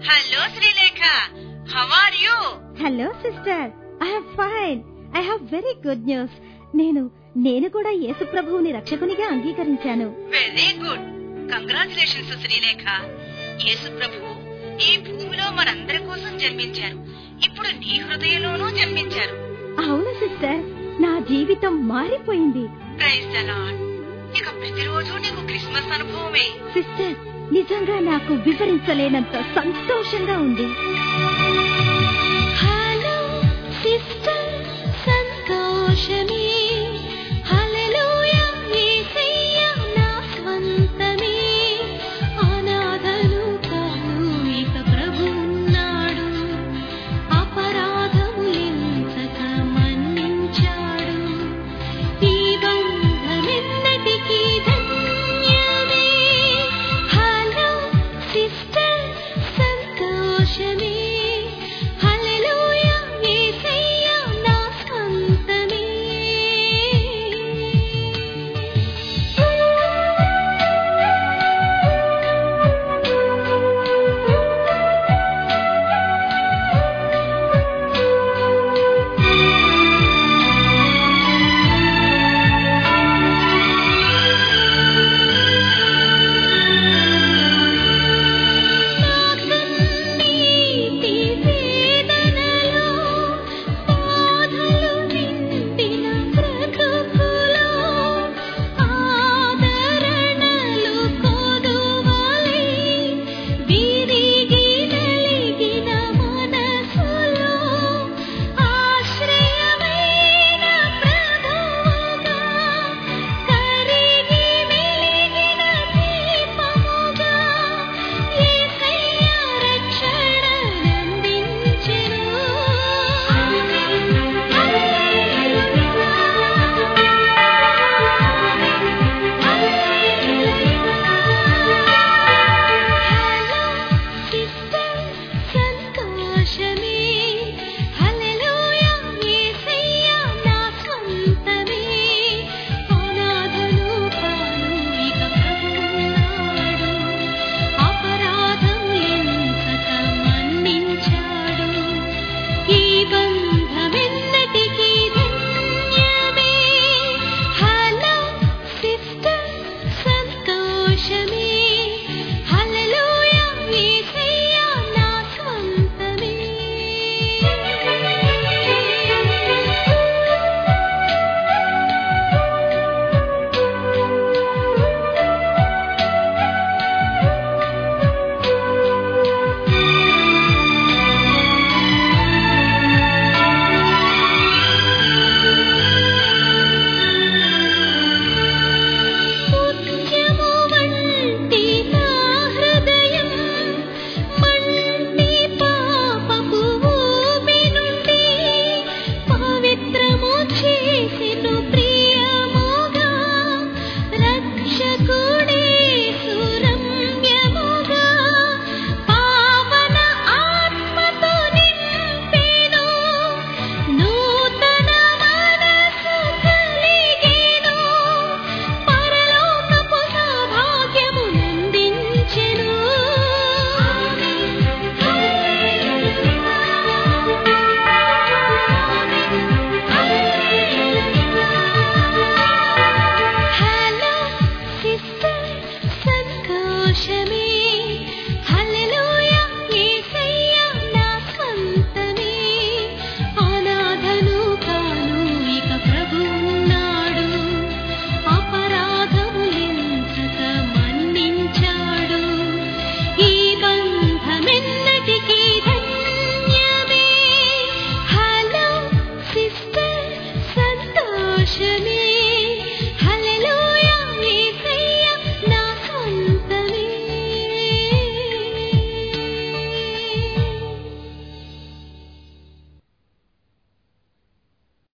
hello Srilekha how are you hello sister I'm fine I have very good news నేను నేను కూడా యేసు ప్రభువుని రక్షకునిగా అంగీకరించాను very good congratulations Srilekha Yesu ప్రభు ఈ భూమిలో మనందరి కోసం జన్మించారు ఇప్పుడు నీ హృదయంలోనూ జన్మించారు అవును సిస్టర్ నా జీవితం మారిపోయింది ప్రైజ్ ద లార్డ్ ఇక ప్రతిరోజు నీకు క్రిస్మస్ అనుభవమే సిస్టర్ నిజంగా నాకు వివరించలేనంత సంతోషంగా ఉంది